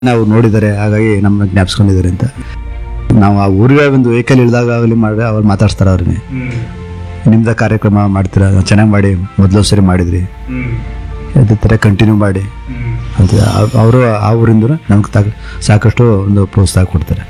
ನಾವು ನೋಡಿದ್ದಾರೆ ಹಾಗಾಗಿ ನಮ್ಮನ್ನ ಜ್ಞಾಪಿಸ್ಕೊಂಡಿದ್ದಾರೆ ಅಂತ ನಾವು ಆ ಊರಿಗೆ ಒಂದು ವೆಹಿಕಲ್ ಇಳಿದಾಗ ಆಗಲಿ ಮಾಡಿದ್ರೆ ಅವ್ರು ಮಾತಾಡ್ತಾರೆ ಅವ್ರಿಗೆ ನಿಮ್ದ ಕಾರ್ಯಕ್ರಮ ಮಾಡ್ತೀರಾ ಚೆನ್ನಾಗಿ ಮಾಡಿ ಮೊದಲು ಸರಿ ಮಾಡಿದ್ರಿ ಅದೇ ಥರ ಕಂಟಿನ್ಯೂ ಮಾಡಿ ಅಂತ ಅವರು ಆ ಊರಿಂದ ನಮ್ಗೆ ತಾ ಸಾಕಷ್ಟು ಒಂದು ಪ್ರೋತ್ಸಾಹ ಕೊಡ್ತಾರೆ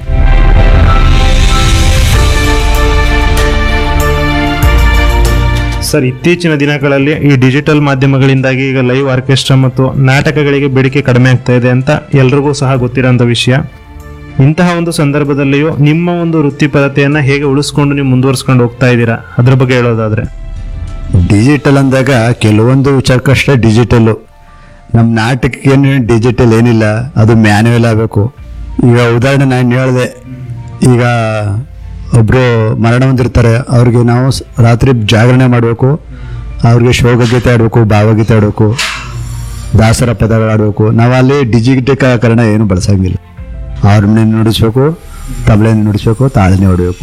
ಸರ್ ಇತ್ತೀಚಿನ ದಿನಗಳಲ್ಲಿ ಈ ಡಿಜಿಟಲ್ ಮಾಧ್ಯಮಗಳಿಂದಾಗಿ ಈಗ ಲೈವ್ ಆರ್ಕೆಸ್ಟ್ರಾ ಮತ್ತು ನಾಟಕಗಳಿಗೆ ಬೇಡಿಕೆ ಕಡಿಮೆ ಆಗ್ತಾ ಇದೆ ಅಂತ ಎಲ್ರಿಗೂ ಸಹ ಗೊತ್ತಿರೋಂಥ ವಿಷಯ ಇಂತಹ ಒಂದು ಸಂದರ್ಭದಲ್ಲಿಯೂ ನಿಮ್ಮ ಒಂದು ವೃತ್ತಿಪರತೆಯನ್ನ ಹೇಗೆ ಉಳಿಸ್ಕೊಂಡು ನೀವು ಮುಂದುವರಿಸ್ಕೊಂಡು ಹೋಗ್ತಾ ಇದ್ದೀರಾ ಅದ್ರ ಬಗ್ಗೆ ಹೇಳೋದಾದ್ರೆ ಡಿಜಿಟಲ್ ಅಂದಾಗ ಕೆಲವೊಂದು ವಿಚಾರಕ್ಕಷ್ಟೇ ಡಿಜಿಟಲ್ಲು ನಮ್ಮ ನಾಟಕಕ್ಕೆ ಏನು ಡಿಜಿಟಲ್ ಏನಿಲ್ಲ ಅದು ಮ್ಯಾನ್ಯುವಲ್ ಆಗಬೇಕು ಈಗ ಉದಾಹರಣೆ ನಾನು ಹೇಳಿದೆ ಈಗ ಒಬ್ಬರು ಮರಣ ಹೊಂದಿರ್ತಾರೆ ಅವ್ರಿಗೆ ನಾವು ಸ್- ರಾತ್ರಿ ಜಾಗರಣೆ ಮಾಡಬೇಕು ಅವ್ರಿಗೆ ಶೋಕಗೀತೆ ಆಡಬೇಕು ಭಾವಗೀತೆ ಆಡಬೇಕು ದಾಸರ ಪದಗಳು ಆಡಬೇಕು ನಾವು ಅಲ್ಲಿ ಡಿಜಿಟೀಕರಣ ಏನು ಬಳಸಂಗಿಲ್ಲ ಹಾರ್ಮೋನಿಯಂ ನುಡಿಸ್ಬೇಕು ತಬಲೆ ನುಡಿಸ್ಬೇಕು ತಾಳನೆ ಹೊಡಬೇಕು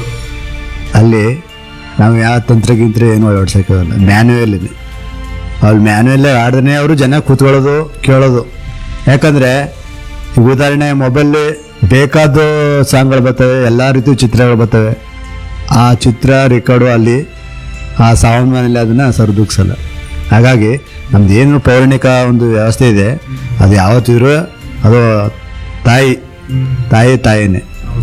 ಅಲ್ಲಿ ನಾವು ಯಾವ ತಂತ್ರಗಿಂತ್ರ ಏನು ಅಳವಡಿಸೋಕ್ಕಾಗಲ್ಲ ಮ್ಯಾನ್ಯುವಲ್ ಇದೆ ಅವ್ರು ಮ್ಯಾನ್ಯುವಲ್ ಆಡಿದ್ರೆ ಅವರು ಜನ ಕೂತ್ಕೊಳ್ಳೋದು ಕೇಳೋದು ಯಾಕಂದರೆ ಈಗ ಉದಾಹರಣೆ ಮೊಬೈಲ್ ಬೇಕಾದ ಸಾಂಗ್ಗಳು ಬರ್ತವೆ ಎಲ್ಲ ರೀತಿ ಚಿತ್ರಗಳು ಬರ್ತವೆ ಆ ಚಿತ್ರ ರೆಕಾರ್ಡು ಅಲ್ಲಿ ಆ ಸೌಂಡ್ ಮನೇಲಿ ಅದನ್ನು ಸರಿದೂಗಿಸಲ್ಲ ಹಾಗಾಗಿ ನಮ್ದು ಏನು ಪೌರಾಣಿಕ ಒಂದು ವ್ಯವಸ್ಥೆ ಇದೆ ಅದು ಯಾವತ್ತಿದ್ರೂ ಅದು ತಾಯಿ ತಾಯಿ ತಾಯಿನೇ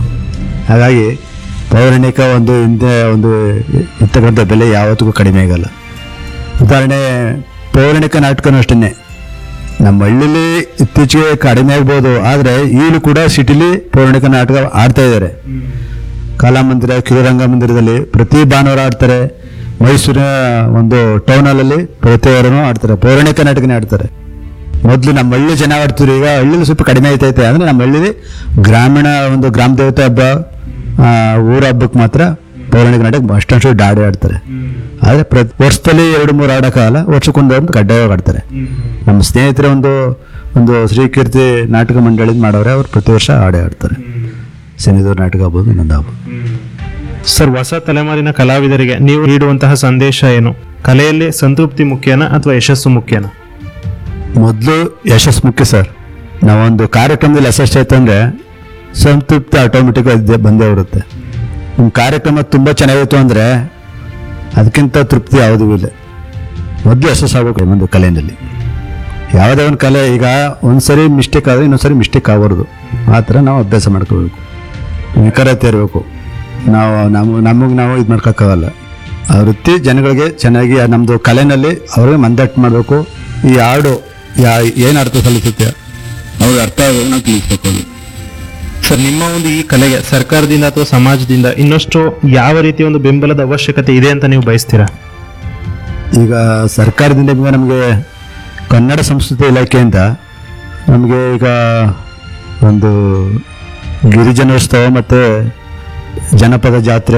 ಹಾಗಾಗಿ ಪೌರಾಣಿಕ ಒಂದು ಹಿಂದೆ ಒಂದು ಇರ್ತಕ್ಕಂಥ ಬೆಲೆ ಯಾವತ್ತಿಗೂ ಕಡಿಮೆ ಆಗಲ್ಲ ಉದಾಹರಣೆ ಪೌರಾಣಿಕ ನಾಟಕನೂ ಅಷ್ಟೇ ನಮ್ಮ ಹಳ್ಳಿಲಿ ಇತ್ತೀಚೆಗೆ ಕಡಿಮೆ ಆಗ್ಬೋದು ಆದರೆ ಈಗಲೂ ಕೂಡ ಸಿಟಿಲಿ ಪೌರಾಣಿಕ ನಾಟಕ ಆಡ್ತಾ ಇದ್ದಾರೆ ಕಲಾಮಂದಿರ ಕಿರುರಂಗ ಮಂದಿರದಲ್ಲಿ ಪ್ರತಿ ಭಾನುವಾರ ಆಡ್ತಾರೆ ಮೈಸೂರಿನ ಒಂದು ಟೌನ್ ಹಾಲಲ್ಲಿ ಪ್ರತಿ ವಾರನೂ ಆಡ್ತಾರೆ ಪೌರಾಣಿಕ ನಾಟಕನೇ ಆಡ್ತಾರೆ ಮೊದಲು ನಮ್ಮ ಹಳ್ಳಿ ಜನ ಆಡ್ತಿದ್ರು ಈಗ ಹಳ್ಳಿಲಿ ಸ್ವಲ್ಪ ಕಡಿಮೆ ಆಯ್ತೈತೆ ಅಂದ್ರೆ ನಮ್ಮ ಹಳ್ಳಿಲಿ ಗ್ರಾಮೀಣ ಒಂದು ಗ್ರಾಮ ದೇವತೆ ಹಬ್ಬ ಆ, ಊರ ಹಬ್ಬಕ್ಕೆ ಮಾತ್ರ ಪೌರಾಣಿಕ ನಾಟಕ ಅಷ್ಟೊಂದು ಡಾಡಿ ಆಡ್ತಾರೆ ಆದರೆ ಪ್ರತಿ ವರ್ಷದಲ್ಲಿ ಎರಡು ಮೂರು ಆಡೋಕ್ಕಾಗಲ್ಲ ವರ್ಷಕ್ಕೊಂದು ಒಂದು ಕಡ್ಡಾಯವಾಗಿ ಆಡ್ತಾರೆ ನಮ್ಮ ಸ್ನೇಹಿತರ ಒಂದು ಒಂದು ಶ್ರೀಕೀರ್ತಿ ನಾಟಕ ಮಂಡಳಿ ಮಾಡೋರೆ ಅವ್ರು ಪ್ರತಿ ವರ್ಷ ಆಡೇ ಆಡ್ತಾರೆ ಶನಿದವ್ರ ನಾಟಕ ಆಗ್ಬೋದು ಇನ್ನೊಂದು ಆಗ್ಬೋದು ಸರ್ ಹೊಸ ತಲೆಮಾರಿನ ಕಲಾವಿದರಿಗೆ ನೀವು ನೀಡುವಂತಹ ಸಂದೇಶ ಏನು ಕಲೆಯಲ್ಲಿ ಸಂತೃಪ್ತಿ ಮುಖ್ಯನಾ ಅಥವಾ ಯಶಸ್ಸು ಮುಖ್ಯನಾ ಮೊದಲು ಯಶಸ್ಸು ಮುಖ್ಯ ಸರ್ ನಾವೊಂದು ಕಾರ್ಯಕ್ರಮದಲ್ಲಿ ಯಶಸ್ಸು ಆಯ್ತು ಅಂದರೆ ಸಂತೃಪ್ತಿ ಆಟೋಮೆಟಿಕ್ ಬಂದೇ ಬರುತ್ತೆ ನಿಮ್ಮ ಕಾರ್ಯಕ್ರಮ ತುಂಬ ಚೆನ್ನಾಗಿತ್ತು ಅಂದರೆ ಅದಕ್ಕಿಂತ ತೃಪ್ತಿ ಯಾವುದೂ ಇಲ್ಲ ಮೊದಲು ಯಶಸ್ಸು ಆಗಬೇಕು ಒಂದು ಕಲೆಯಲ್ಲಿ ಯಾವುದೇ ಒಂದು ಕಲೆ ಈಗ ಒಂದ್ಸರಿ ಮಿಸ್ಟೇಕ್ ಆದರೆ ಇನ್ನೊಂದ್ಸರಿ ಮಿಸ್ಟೇಕ್ ಆಗಬಾರ್ದು ಆ ಥರ ನಾವು ಅಭ್ಯಾಸ ಮಾಡ್ಕೋಬೇಕು ನಿಖರತೆ ಇರಬೇಕು ನಾವು ನಮಗೆ ನಮಗೆ ನಾವು ಇದು ಮಾಡ್ಕೋಕ್ಕಾಗಲ್ಲ ಆ ವೃತ್ತಿ ಜನಗಳಿಗೆ ಚೆನ್ನಾಗಿ ನಮ್ಮದು ಕಲೆನಲ್ಲಿ ಅವ್ರಿಗೆ ಮಂದಟ್ಟು ಮಾಡಬೇಕು ಈ ಹಾಡು ಯಾ ಏನು ಅರ್ಥ ಸಲ್ಲಿಸುತ್ತೆ ಅವ್ರಿಗೆ ಅರ್ಥ ಆಗೋದು ನಾವು ತಿಳಿಸ್ಬೇಕು ಅದು ಸರ್ ನಿಮ್ಮ ಒಂದು ಈ ಕಲೆಗೆ ಸರ್ಕಾರದಿಂದ ಅಥವಾ ಸಮಾಜದಿಂದ ಇನ್ನಷ್ಟು ಯಾವ ರೀತಿಯ ಒಂದು ಬೆಂಬಲದ ಅವಶ್ಯಕತೆ ಇದೆ ಅಂತ ನೀವು ಬಯಸ್ತೀರಾ ಈಗ ಸರ್ಕಾರದಿಂದ ಈಗ ನಮಗೆ ಕನ್ನಡ ಸಂಸ್ಕೃತಿ ಇಲಾಖೆಯಿಂದ ನಮಗೆ ಈಗ ಒಂದು ಗಿರಿಜನೋತ್ಸವ ಮತ್ತು ಜನಪದ ಜಾತ್ರೆ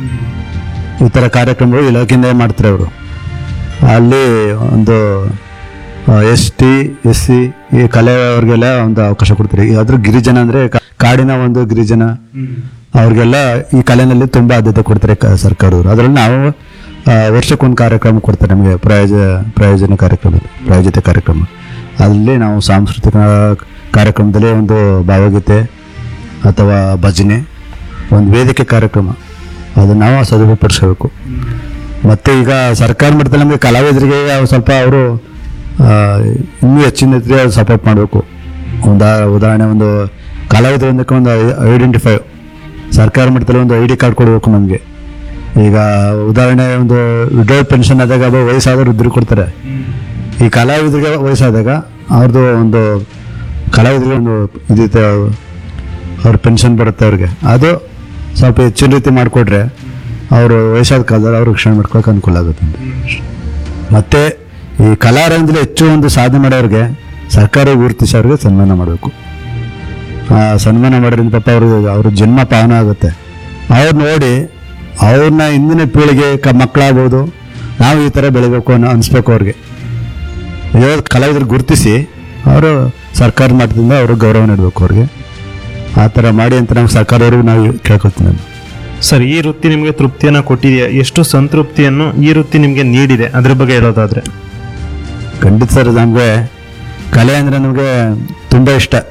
ಈ ಥರ ಕಾರ್ಯಕ್ರಮಗಳು ಇಲಾಖೆಯಿಂದ ಮಾಡ್ತಾರೆ ಅವರು ಅಲ್ಲಿ ಒಂದು ಎಸ್ ಟಿ ಎಸ್ ಸಿ ಈ ಕಲೆಯವ್ರಿಗೆಲ್ಲ ಒಂದು ಅವಕಾಶ ಕೊಡ್ತಾರೆ ಈಗ ಅದ್ರ ಗಿರಿಜನ ಅಂದರೆ ಕಾಡಿನ ಒಂದು ಗಿರಿಜನ ಅವ್ರಿಗೆಲ್ಲ ಈ ಕಲೆನಲ್ಲಿ ತುಂಬ ಆದ್ಯತೆ ಕೊಡ್ತಾರೆ ಕ- ಸರ್ಕಾರದವರು ಅದರಲ್ಲಿ ನಾವು ಆ, ವರ್ಷಕ್ಕೊಂದು ಕಾರ್ಯಕ್ರಮ ಕೊಡ್ತಾರೆ ನಮಗೆ ಪ್ರಯೋಜ ಪ್ರಯೋಜನ ಕಾರ್ಯಕ್ರಮ ಪ್ರಾಯೋಜಿತ ಕಾರ್ಯಕ್ರಮ ಅಲ್ಲಿ ನಾವು ಸಾಂಸ್ಕೃತಿಕ ಕಾರ್ಯಕ್ರಮದಲ್ಲಿ ಒಂದು ಭಾವಗೀತೆ ಅಥವಾ ಭಜನೆ ಒಂದು ವೇದಿಕೆ ಕಾರ್ಯಕ್ರಮ ಅದನ್ನು ನಾವು ಸದುಪಡಿಸ್ಕೋಬೇಕು ಮತ್ತು ಈಗ ಸರ್ಕಾರ ಮಟ್ಟದಲ್ಲಿ ನಮಗೆ ಕಲಾವಿದರಿಗೆ ಸ್ವಲ್ಪ ಅವರು ಇನ್ನೂ ಹೆಚ್ಚಿನ ರೀತಿಯ ಸಪೋರ್ಟ್ ಮಾಡಬೇಕು ಒಂದು ಉದಾಹರಣೆ ಒಂದು ಕಲಾವಿದರೊಂದಕ್ಕೆ ಒಂದು ಐಡೆಂಟಿಫೈ ಸರ್ಕಾರ ಮಟ್ಟದಲ್ಲಿ ಒಂದು ಐ ಡಿ ಕಾರ್ಡ್ ಕೊಡಬೇಕು ನಮಗೆ ಈಗ ಉದಾಹರಣೆ ಒಂದು ವಿಡೋಲ್ ಪೆನ್ಷನ್ ಆದಾಗ ಅದು ವಯಸ್ಸಾದವ್ರು ಇದ್ರಿಗೆ ಕೊಡ್ತಾರೆ ಈ ಕಲಾವಿದರಿಗೆ ವಯಸ್ಸಾದಾಗ ಅವ್ರದ್ದು ಒಂದು ಕಲಾವಿದರಿಗೆ ಒಂದು ಇದಿದೆ ಅವ್ರ ಪೆನ್ಷನ್ ಬರುತ್ತೆ ಅವ್ರಿಗೆ ಅದು ಸ್ವಲ್ಪ ಹೆಚ್ಚಿನ ರೀತಿ ಮಾಡಿಕೊಟ್ರೆ ಅವರು ವಯಸ್ಸಾದ ಕಾಲದಲ್ಲಿ ಅವ್ರು ರಕ್ಷಣೆ ಮಾಡ್ಕೊಳಕ್ಕೆ ಅನುಕೂಲ ಆಗುತ್ತೆ ಅಂತ. ಮತ್ತೆ ಈ ಕಲಾರಂಗದಲ್ಲಿ ಹೆಚ್ಚು ಒಂದು ಸಾಧನೆ ಮಾಡೋರಿಗೆ ಸರ್ಕಾರ ಗುರುತಿಸಿ ಅವ್ರಿಗೆ ಸನ್ಮಾನ ಮಾಡಬೇಕು ಆ ಸನ್ಮಾನ ಮಾಡೋದ್ರಿಂದ ಪಾಪ ಅವರು ಅವ್ರ ಜನ್ಮ ಪಾವನ ಆಗುತ್ತೆ ಅವ್ರು ನೋಡಿ ಅವ್ರನ್ನ ಹಿಂದಿನ ಪೀಳಿಗೆ ಕ ಮಕ್ಕಳಾಗ್ಬೋದು ನಾವು ಈ ಥರ ಬೆಳಿಬೇಕು ಅನ್ನೋ ಅನಿಸ್ಬೇಕು ಅವ್ರಿಗೆ ಇವಾಗ ಕಲಾವಿದರು ಗುರುತಿಸಿ ಅವರು ಸರ್ಕಾರ ಮಟ್ಟದಿಂದ ಅವರು ಗೌರವ ನೀಡಬೇಕು ಅವ್ರಿಗೆ ಆ ಥರ ಮಾಡಿ ಅಂತ ನಾವು ಸರ್ಕಾರವ್ರಿಗೂ ನಾವು ಕೇಳ್ಕೊಳ್ತೀನಿ ನಾನು ಸರ್ ಈ ವೃತ್ತಿ ನಿಮಗೆ ತೃಪ್ತಿಯನ್ನ ಕೊಟ್ಟಿದೆಯಾ ಎಷ್ಟು ಸಂತೃಪ್ತಿಯನ್ನು ಈ ವೃತ್ತಿ ನಿಮಗೆ ನೀಡಿದೆ ಅದ್ರ ಬಗ್ಗೆ ಹೇಳೋದಾದ್ರೆ ಖಂಡಿತ ಸರ್ ನಮಗೆ ಕಲೆ ಅಂದರೆ ನಮಗೆ ತುಂಬ ಇಷ್ಟ